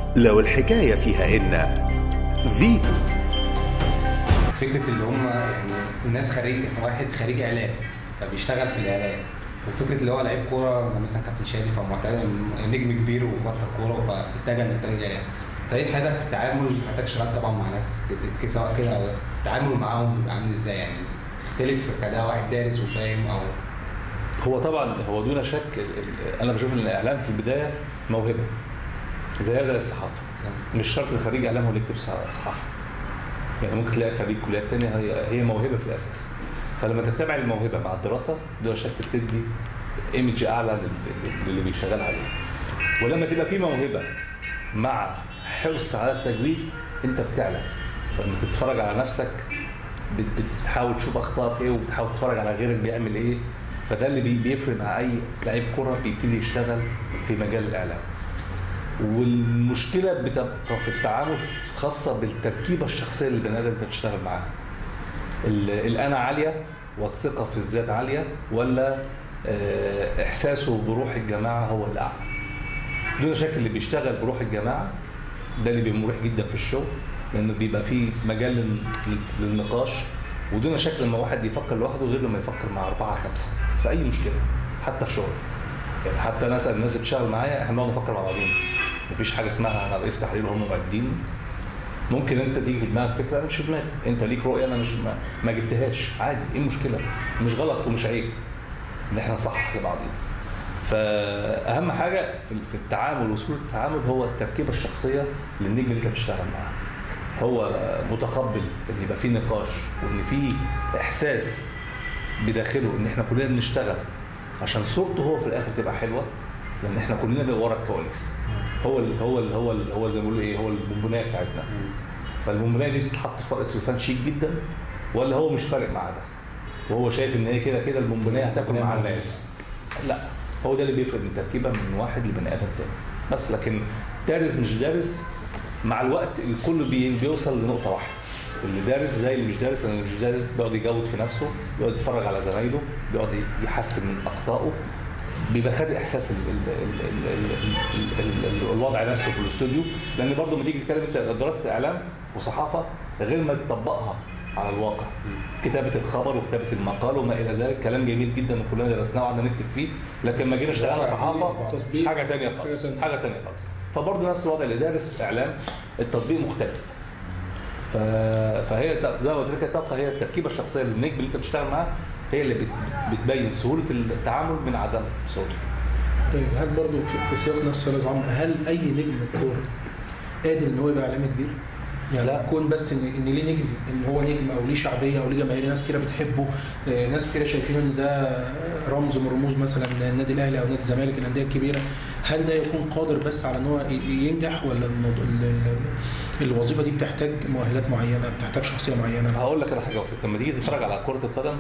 لو الحكاية فيها إن فيتو فكره اللي هم يعني الناس خريج واحد خريج اعلام فبيشتغل في الاعلام وفكره اللي هو لعيب كوره زي مثلا كابتن شادي فمعتاد نجم كبير وبطل كوره فاتجه للطريق الاعلام طريقه حياتك في التعامل محتاج اشتغل طبعا مع ناس ك- ك- سواء كده او التعامل معاهم بيبقى عامل ازاي يعني تختلف كده واحد دارس وفاهم او هو طبعا هو دون شك ال- ال- انا بشوف ان الاعلام في البدايه موهبه زيها زي الصحافه مش شرط الخريج اعلام هو اللي يكتب صح- صحافه يعني ممكن تلاقي خريج كليات تانية هي هي موهبه في الاساس فلما تجتمع الموهبه مع الدراسه دون شك بتدي ايمج اعلى لل- لل- للي بيشتغل عليه ولما تبقى في موهبه مع حرص على التجويد انت بتعلى لما تتفرج على نفسك بت- بت- بتحاول تشوف اخطائك ايه وبتحاول تتفرج على غيرك بيعمل ايه فده اللي بي- بيفرق مع اي لعيب كره بيبتدي يشتغل في مجال الاعلام والمشكله بتبقى في التعامل خاصه بالتركيبه الشخصيه اللي البني ادم انت بتشتغل معاها ال- الانا عاليه والثقه في الذات عاليه ولا آه، احساسه بروح الجماعه هو الاعلى دون شك اللي بيشتغل بروح الجماعه ده اللي بيبقى مريح جدا في الشغل لانه بيبقى فيه مجال لل- لل- للنقاش ودون شك لما واحد يفكر لوحده غير لما يفكر مع اربعه خمسه في اي مشكله حتى في شغل يعني حتى انا اسال الناس اللي بتشتغل معايا احنا بنقعد نفكر مع بعضينا مفيش حاجه اسمها انا رئيس تحرير وهم معدين ممكن انت تيجي في دماغك فكره انا مش في دماغي انت ليك رؤيه انا مش ما, ما جبتهاش عادي ايه المشكله مش غلط ومش عيب ان احنا نصحح لبعضينا فاهم حاجه في في التعامل وسهوله التعامل هو التركيبه الشخصيه للنجم اللي انت بتشتغل معاه هو متقبل ان يبقى في نقاش وان في احساس بداخله ان احنا كلنا بنشتغل عشان صورته هو في الاخر تبقى حلوه لان احنا كلنا بنبقى ورا الكواليس هو ال هو ال هو ال هو زي ما بيقولوا ايه هو البونبونيه بتاعتنا فالبونبونيه دي تتحط في ورق سلوفان شيك جدا ولا هو مش فارق معاه ده وهو شايف ان هي كده كده البونبونيه هتاكل مع الناس لا هو ده اللي بيفرق من تركيبه من واحد لبني ادم تاني بس لكن دارس مش دارس مع الوقت الكل بي بيوصل لنقطه واحده اللي دارس زي اللي مش دارس لان اللي مش دارس بيقعد يجود في نفسه بيقعد يتفرج على زمايله بيقعد يحسن من اخطائه بيبقى خد احساس ال ال ال ال ال ال ال الوضع نفسه في الاستوديو لان برضه لما تيجي تتكلم انت درست اعلام وصحافه غير ما تطبقها على الواقع كتابه الخبر وكتابه المقال وما الى ذلك كلام جميل جدا وكلنا درسناه وقعدنا نكتب فيه لكن لما جينا اشتغلنا صحافه تطبيق. حاجه ثانيه خالص حاجة تانية. حاجه ثانيه خالص فبرضه نفس الوضع اللي دارس اعلام التطبيق مختلف ف... فهي ت- زي ما قلت لك تبقى هي التركيبه الشخصيه للنجم اللي انت بتشتغل معاه هي اللي بت... بتبين سهوله التعامل من عدم سهوله طيب هل برضه في- في سياق نفس السؤال يا عم هل اي نجم كوره قادر ان هو يبقى اعلامي كبير؟ يعني لا. كون بس ان ان ليه نجم ان هو نجم او ليه شعبيه او ليه جماهير ناس كده بتحبه آه، ناس كده شايفين ان ده رمز من رموز مثلا النادي الاهلي او نادي الزمالك الانديه الكبيره هل ده يكون قادر بس على ان هو ي- ينجح ولا الموضوع ال- ال- الوظيفه دي بتحتاج مؤهلات معينه بتحتاج شخصيه معينه هقول لك على حاجه بسيطه لما تيجي تتفرج على كره القدم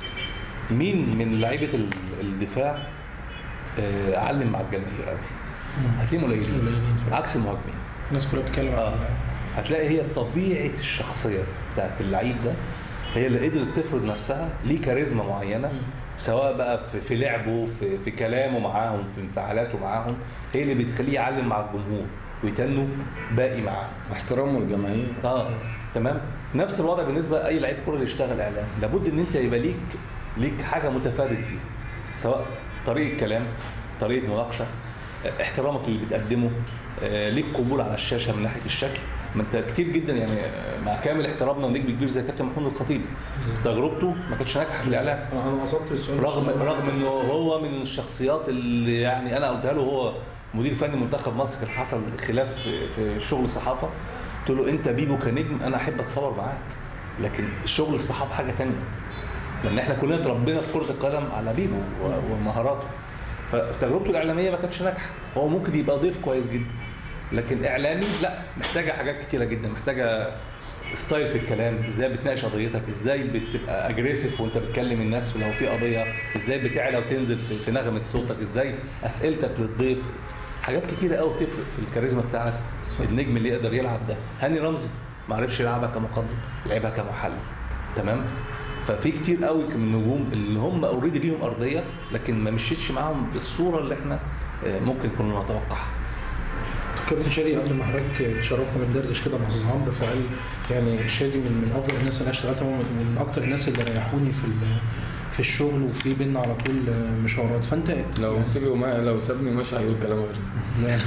مين من لعيبه ال- الدفاع آه، علم مع الجماهير قوي هتلاقيهم قليلين قليلين فعلا. عكس المهاجمين الناس كلها بتتكلم اه عن هتلاقي هي طبيعه الشخصيه بتاعت اللعيب ده هي اللي قدرت تفرض نفسها ليه كاريزما معينه سواء بقى في, في لعبه في, في كلامه معاهم في انفعالاته معاهم هي اللي بتخليه يعلم مع الجمهور ويتنوا باقي معاه احترامه الجماهير اه تمام نفس الوضع بالنسبه لاي لعيب كوره اللي يشتغل اعلام لابد ان انت يبقى ليك ليك حاجه متفرد فيها سواء طريقه كلام طريقه مناقشه آه، احترامك اللي بتقدمه آه، ليك قبول على الشاشه من ناحيه الشكل ما انت كتير جدا يعني آه، مع كامل احترامنا ونجم كبير زي كابتن محمود الخطيب تجربته ما كانتش ناجحه في الاعلام انا انا قصدت السؤال رغم رغم انه هو من الشخصيات اللي يعني انا قلتها له هو مدير فني منتخب مصر كان حصل خلاف في- في شغل الصحافه قلت له انت بيبو كنجم انا احب اتصور معاك لكن شغل الصحافه حاجه تانية لان احنا كلنا اتربينا في كره القدم على بيبو و- ومهاراته فتجربته الاعلاميه ما كانتش ناجحه هو ممكن يبقى ضيف كويس جدا لكن اعلامي لا محتاجه حاجات كتيره جدا محتاجه ستايل في الكلام ازاي بتناقش قضيتك ازاي بتبقى اجريسيف وانت بتكلم الناس لو في قضيه ازاي بتعلى وتنزل في, في نغمه صوتك ازاي اسئلتك للضيف حاجات كتيره قوي بتفرق في الكاريزما بتاعت النجم اللي يقدر يلعب ده هاني رمزي ما عرفش يلعبها كمقدم لعبها كمحلل تمام ففي كتير قوي من النجوم اللي هم اوريدي ليهم ارضيه لكن ما مشيتش معاهم بالصوره اللي احنا آه، ممكن كنا نتوقعها كابتن شادي قبل ما حضرتك تشرفنا بندردش كده مع استاذ عمرو فقال يعني شادي من من افضل الناس اللي انا اشتغلت معاهم ومن اكتر الناس اللي ريحوني في ال- في الشغل وفي بينا على طول مشاورات فانت لو يعني- سيبي وما لو سابني مش هيقول كلام غير لا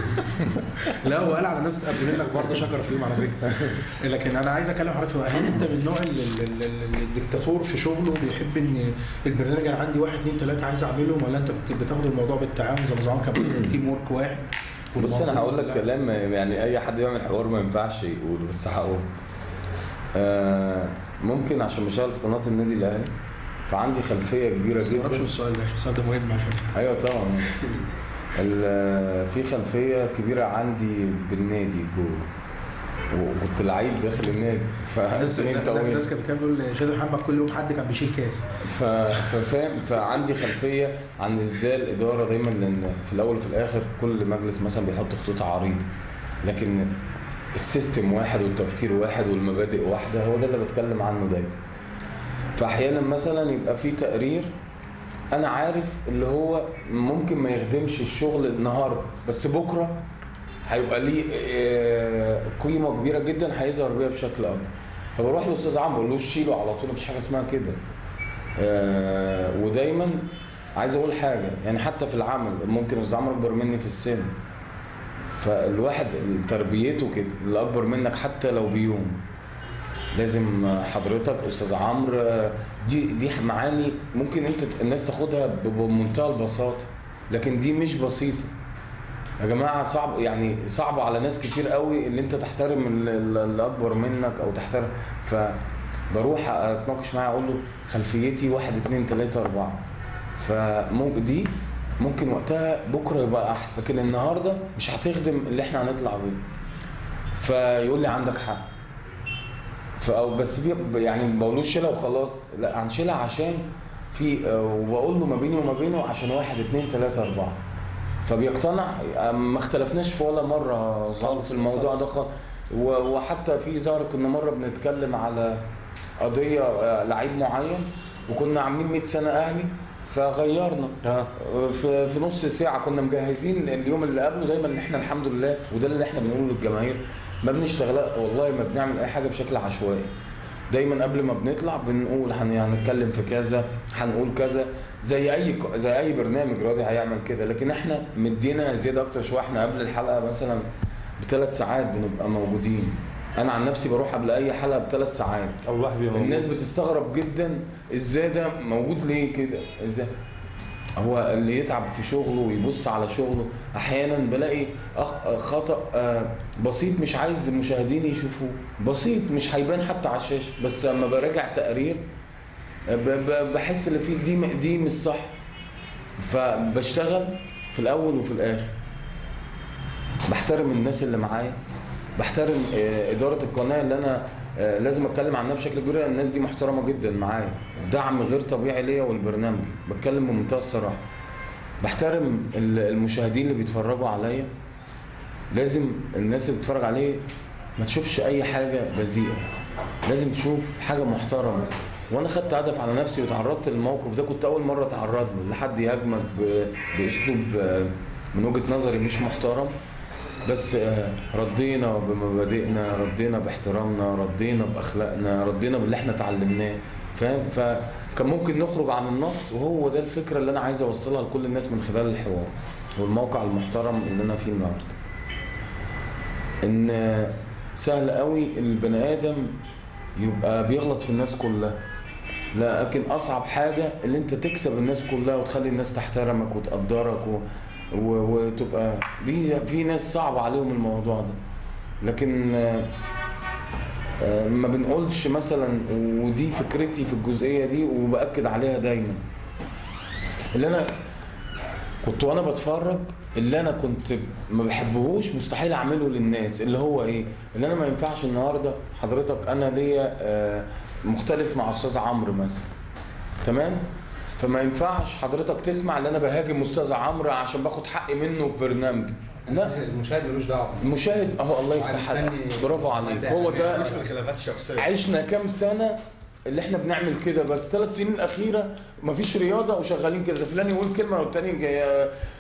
لا هو قال على ناس قبل منك برضه شكر فيهم على فكره لكن انا عايز اكلم حضرتك في هل انت من النوع ال- ال- ال- الدكتاتور في شغله بيحب ان البرنامج انا عندي واحد اثنين ثلاثه عايز اعملهم ولا انت بت- بتاخد الموضوع بالتعاون زي ما زمان كان بيقول تيم ورك واحد بص انا والموضوع- هقول لك لا. كلام يعني اي حد يعمل حوار ما ينفعش يقوله بس هقول آه ممكن عشان بشتغل في قناه النادي الاهلي فعندي خلفيه كبيره بس ما اعرفش جدا السؤال ده عشان السؤال ده مهم عشان ايوه طبعا ال- في خلفيه كبيره عندي بالنادي جوه وكنت لعيب داخل النادي الناس فسنين الناس طويله كانت كان بيقول شادي محمد كل يوم حد كان بيشيل كاس ف- ففاهم فعندي خلفيه عن ازاي الاداره دايما لان في الاول وفي الاخر كل مجلس مثلا بيحط خطوط عريض لكن السيستم واحد والتفكير واحد والمبادئ واحده هو ده اللي بتكلم عنه دايما فاحيانا مثلا يبقى في تقرير انا عارف اللي هو ممكن ما يخدمش الشغل النهارده بس بكره هيبقى ليه آه، قيمه كبيره جدا هيظهر بيها بشكل اكبر فبروح لاستاذ عمرو اقول له شيله على طول مفيش حاجه اسمها كده آه، ودايما عايز اقول حاجه يعني حتى في العمل ممكن استاذ عمرو اكبر مني في السن فالواحد تربيته كده اللي اكبر منك حتى لو بيوم لازم حضرتك استاذ عمرو آه، دي دي معاني ممكن انت الناس تاخدها ب- بمنتهى البساطه لكن دي مش بسيطه يا جماعه صعب يعني صعب على ناس كتير قوي اللي انت تحترم ال- ال- اللي اكبر منك او تحترم فبروح اتناقش معاه اقول له خلفيتي واحد اتنين تلاته اربعه فممكن دي ممكن وقتها بكره يبقى احلى لكن النهارده مش هتخدم اللي احنا هنطلع بيه فيقول لي عندك حق فأو بس بي يعني ما بقولوش شيلها وخلاص لا هنشيلها عشان في آه، وبقول له ما بيني وما بينه عشان واحد اتنين تلاته اربعه فبيقتنع آه، ما اختلفناش في ولا مره ظهر في الموضوع ده خالص و- وحتى في ظهر كنا مره بنتكلم على قضيه آه، لعيب معين وكنا عاملين 100 سنه اهلي فغيرنا اه في في نص ساعه كنا مجهزين اليوم اللي قبله دايما ان احنا الحمد لله وده اللي احنا بنقوله للجماهير ما بنشتغل والله ما بنعمل اي حاجه بشكل عشوائي دايما قبل ما بنطلع بنقول هن- هنتكلم في كذا هنقول كذا زي اي ك- زي اي برنامج رياضي هيعمل كده لكن احنا مدينا زياده اكتر شويه احنا قبل الحلقه مثلا بثلاث ساعات بنبقى موجودين انا عن نفسي بروح قبل اي حلقه بثلاث ساعات او الواحد بيبقى الناس موجود. بتستغرب جدا ازاي ده موجود ليه كده ازاي هو اللي يتعب في شغله ويبص على شغله احيانا بلاقي أخ- خطا آه، بسيط مش عايز المشاهدين يشوفوه بسيط مش هيبان حتى على الشاشه بس لما براجع تقرير آه، ب- ب- بحس ان في دي م- دي مش صح فبشتغل في الاول وفي الاخر بحترم الناس اللي معايا بحترم آه، اداره القناه اللي انا آه، لازم اتكلم عنها بشكل كبير لأن الناس دي محترمه جدا معايا دعم غير طبيعي ليا والبرنامج بتكلم بمنتهى الصراحه بحترم ال- المشاهدين اللي بيتفرجوا عليا لازم الناس اللي بتتفرج عليه ما تشوفش اي حاجه بذيئه لازم تشوف حاجه محترمه وانا خدت هدف على نفسي وتعرضت للموقف ده كنت اول مره اتعرض له لحد يهاجمك ب- باسلوب آه، من وجهه نظري مش محترم بس آه، ردينا بمبادئنا ردينا باحترامنا ردينا باخلاقنا ردينا باللي احنا اتعلمناه فاهم فكان ممكن نخرج عن النص وهو ده الفكره اللي انا عايز اوصلها لكل الناس من خلال الحوار والموقع المحترم اللي انا فيه النهارده ان سهل قوي البني ادم يبقى بيغلط في الناس كلها لكن اصعب حاجه اللي انت تكسب الناس كلها وتخلي الناس تحترمك وتقدرك و... و... وتبقى دي في ناس صعب عليهم الموضوع ده لكن آه، آه، ما بنقولش مثلا ودي فكرتي في الجزئيه دي وباكد عليها دايما اللي انا كنت وانا بتفرج اللي انا كنت ما بحبهوش مستحيل اعمله للناس اللي هو ايه اللي انا ما ينفعش النهارده حضرتك انا ليا آه، مختلف مع استاذ عمرو مثلا تمام فما ينفعش حضرتك تسمع ان انا بهاجم استاذ عمرو عشان باخد حقي منه في برنامجي لا المشاهد ملوش دعوه المشاهد اهو الله يفتح عليك مستني برافو عليك مادة هو ده إعلامية. مش في الخلافات الشخصيه عشنا كام سنه اللي احنا بنعمل كده بس ثلاث سنين الاخيره مفيش رياضه وشغالين كده ده فلان يقول كلمه والتاني جاي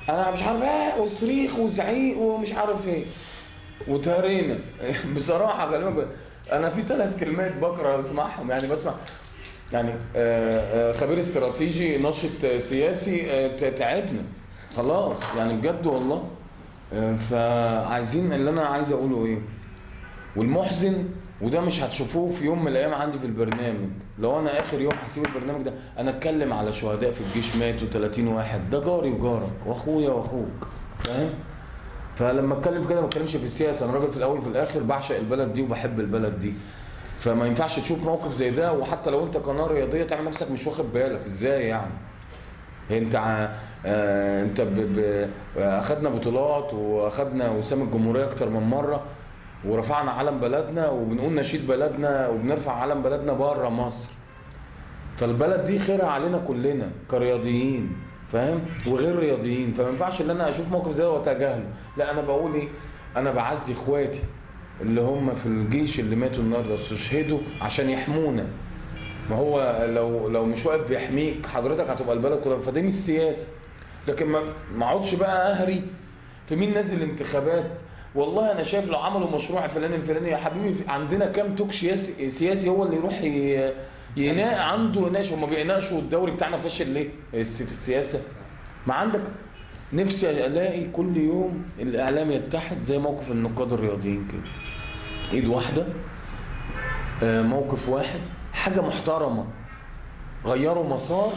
انا مش عارف ايه وصريخ وزعيق ومش عارف ايه وتهرينا بصراحه غالبا انا في ثلاث كلمات بكره اسمعهم يعني بسمع يعني آه، آه، خبير استراتيجي ناشط آه، سياسي آه، ت- تعبنا خلاص يعني بجد والله آه، فعايزين اللي انا عايز اقوله ايه والمحزن وده مش هتشوفوه في يوم من الايام عندي في البرنامج لو انا اخر يوم هسيب البرنامج ده انا اتكلم على شهداء في الجيش ماتوا 30 واحد ده جاري وجارك واخويا واخوك فاهم فلما اتكلم كده ما بتكلمش في السياسه انا راجل في الاول وفي الاخر بعشق البلد دي وبحب البلد دي فما ينفعش تشوف موقف زي ده وحتى لو انت قناه رياضيه تعمل نفسك مش واخد بالك ازاي يعني انت ع- آه انت ب... ب... اخدنا بطولات واخدنا وسام الجمهوريه اكتر من مره ورفعنا علم بلدنا وبنقول نشيد بلدنا وبنرفع علم بلدنا بره مصر فالبلد دي خيرها علينا كلنا كرياضيين فاهم وغير رياضيين فما ينفعش ان انا اشوف موقف زي ده واتجاهله لا انا بقول ايه انا بعزي اخواتي اللي هم في الجيش اللي ماتوا النهارده استشهدوا عشان يحمونا ما هو لو لو مش واقف بيحميك حضرتك هتبقى البلد كلها فدي مش سياسه لكن ما ما اقعدش بقى اهري في مين نازل انتخابات والله انا شايف لو عملوا مشروع فلان الفلاني يا حبيبي في- عندنا كام توك سياسي سياسي هو اللي يروح ي- يناق عنده يناقش هم بيناقشوا الدوري بتاعنا فاشل ليه الس- في السياسه ما عندك نفسي الاقي كل يوم الاعلام يتحد زي موقف النقاد الرياضيين كده ايد واحده آه، موقف واحد حاجه محترمه غيروا مسار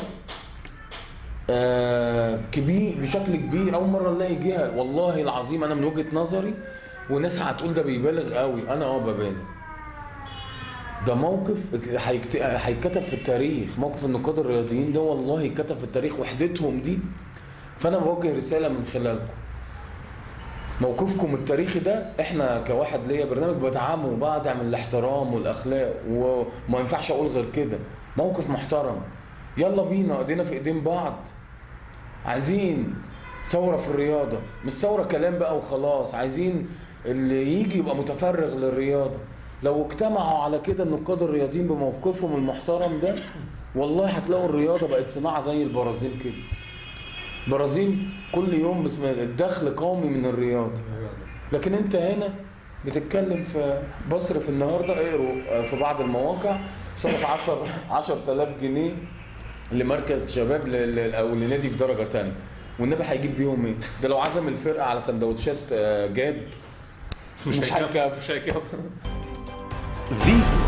آه، كبير بشكل كبير اول مره نلاقي جهه والله العظيم انا من وجهه نظري وناس هتقول ده بيبالغ قوي انا اه ببالغ ده موقف هيكت- هيتكتب في التاريخ موقف النقاد الرياضيين ده والله يتكتب في التاريخ وحدتهم دي فانا بوجه رساله من خلالكم موقفكم التاريخي ده احنا كواحد ليا برنامج بدعمه وبدعم الاحترام والاخلاق وما ينفعش اقول غير كده موقف محترم يلا بينا ايدينا في ايدين بعض عايزين ثوره في الرياضه مش ثوره كلام بقى وخلاص عايزين اللي يجي يبقى متفرغ للرياضه لو اجتمعوا على كده النقاد الرياضيين بموقفهم المحترم ده والله هتلاقوا الرياضه بقت صناعه زي البرازيل كده البرازيل كل يوم باسم الدخل قومي من الرياضه لكن انت هنا بتتكلم في بصرف النهارده اقروا في بعض المواقع صرف 10 10000 جنيه لمركز شباب ل- ل- او لنادي في درجه ثانيه والنبي هيجيب بيهم ايه؟ ده لو عزم الفرقه على سندوتشات آه، جاد مش هيكفي مش هيكفي فيتو